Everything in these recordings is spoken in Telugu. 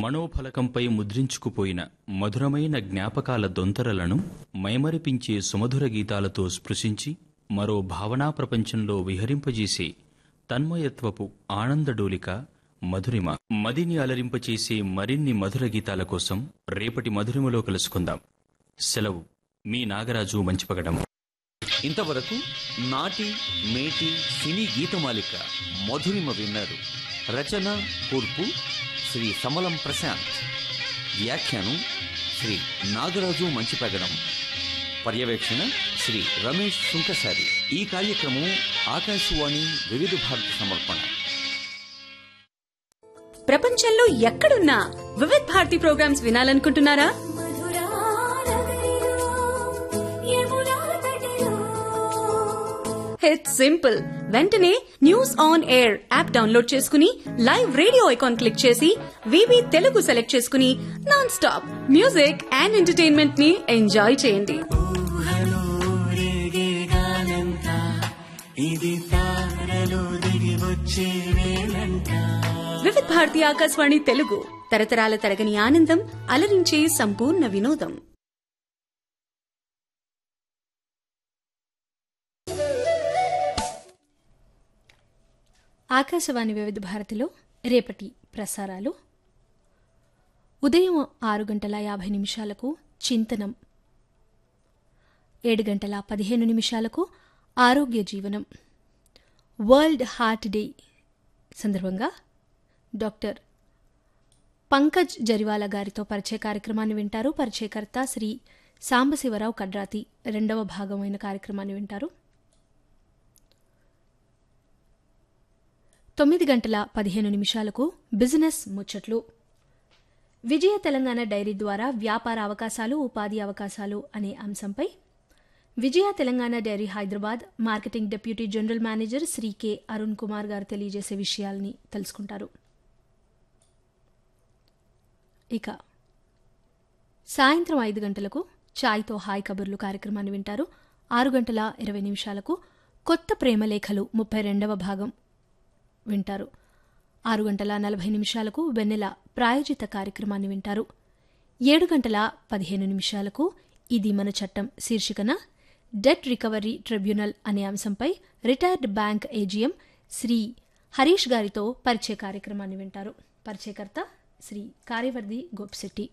మనోఫలకంపై ముద్రించుకుపోయిన మధురమైన జ్ఞాపకాల దొంతరలను మైమరిపించే సుమధుర గీతాలతో స్పృశించి మరో భావనా ప్రపంచంలో విహరింపజేసే తన్మయత్వపు ఆనందడోలిక మధురిమ మదిని అలరింపచేసే మరిన్ని మధుర గీతాల కోసం రేపటి మధురిమలో కలుసుకుందాం సెలవు మీ నాగరాజు మంచిపగడం ఇంతవరకు నాటి మేటి సినీ గీతమాలిక మధురిమ విన్నారు రచన కూర్పు శ్రీ సమలం ప్రశాంత్ వ్యాఖ్యానం శ్రీ నాగరాజు మంచిపెగడం పర్యవేక్షణ శ్రీ రమేష్ సుంకసారి ఈ కార్యక్రమం ఆకాశవాణి వివిధ భారతి సమర్పణ ప్రపంచంలో ఎక్కడున్నా వివిధ్ భారతి ప్రోగ్రామ్స్ వినాలనుకుంటున్నారా ఇట్స్ సింపుల్ వెంటనే news on air app download చేసుకుని లైవ్ రేడియో ఐకాన్ క్లిక్ చేసి వివి తెలుగు సెలెక్ట్ చేసుకుని non stop music and entertainment ని ఎంజాయ్ చేయండి వివిధ్ భారతి ఆకాశవాణి తెలుగు తరతరాల తరగని ఆనందం అలరించే సంపూర్ణ వినోదం ఆకాశవాణి వివిధ భారతిలో రేపటి ప్రసారాలు ఉదయం ఆరు గంటల యాభై నిమిషాలకు చింతనం ఏడు గంటల పదిహేను నిమిషాలకు ఆరోగ్య జీవనం వరల్డ్ హార్ట్ డే సందర్భంగా డాక్టర్ పంకజ్ జరివాల గారితో పరిచయ కార్యక్రమాన్ని వింటారు పరిచయకర్త శ్రీ సాంబశివరావు కడ్రాతి రెండవ భాగమైన కార్యక్రమాన్ని వింటారు తొమ్మిది గంటల పదిహేను నిమిషాలకు బిజినెస్ ముచ్చట్లు విజయ తెలంగాణ డైరీ ద్వారా వ్యాపార అవకాశాలు ఉపాధి అవకాశాలు అనే అంశంపై Vijaya Telangana dairy Hyderabad marketing deputy general manager Shri K Arun Kumar garu తెలియజేసే విషయాల్ని తెలుసుకుంటారు ఇక సాయంత్రం ఐదు గంటలకు ఛాయ్తో హాయ్ కబుర్లు కార్యక్రమాన్ని వింటారు ఆరు గంటల ఇరవై నిమిషాలకు కొత్త ప్రేమలేఖలు ముప్పై రెండవ భాగం వింటారు ఆరు గంటల నలభై నిమిషాలకు వెన్నెల ప్రాయోజిత కార్యక్రమాన్ని వింటారు ఏడు గంటల పదిహేను నిమిషాలకు ఇది మన చట్టం శీర్షికన డెట్ రికవరీ ట్రిబ్యునల్ అనే అంశంపై retired bank AGM Shri Harish గారితో పరిచయ కార్యక్రమాన్ని వింటారు పరిచయకర్త శ్రీ కార్యవర్ది గోపిశెట్టి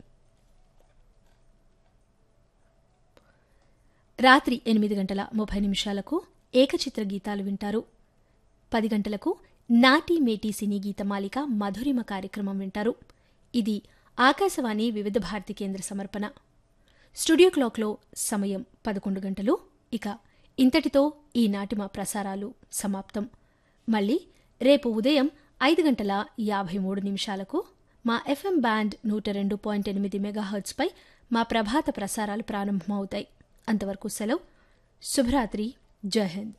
రాత్రి ఎనిమిది గంటల ముప్పై నిమిషాలకు ఏకచిత్ర గీతాలు వింటారు పది గంటలకు నాటి మేటి సినీ గీతమాలిక మధురిమ కార్యక్రమం వింటారు ఇది ఆకాశవాణి వివిధ భారతి కేంద్ర సమర్పణ స్టూడియో క్లాక్లో సమయం పదకొండు గంటలు ఇక ఇంతటితో ఈనాటి మా ప్రసారాలు సమాప్తం మళ్ళీ రేపు ఉదయం ఐదు గంటల యాభై మూడు నిమిషాలకు మా ఎఫ్ఎం బ్యాండ్ నూట రెండు పాయింట్ ఎనిమిది మెగాహర్ట్స్పై మా ప్రభాత ప్రసారాలు ప్రారంభమవుతాయి అంతవరకు సెలవు శుభరాత్రి జై హింద్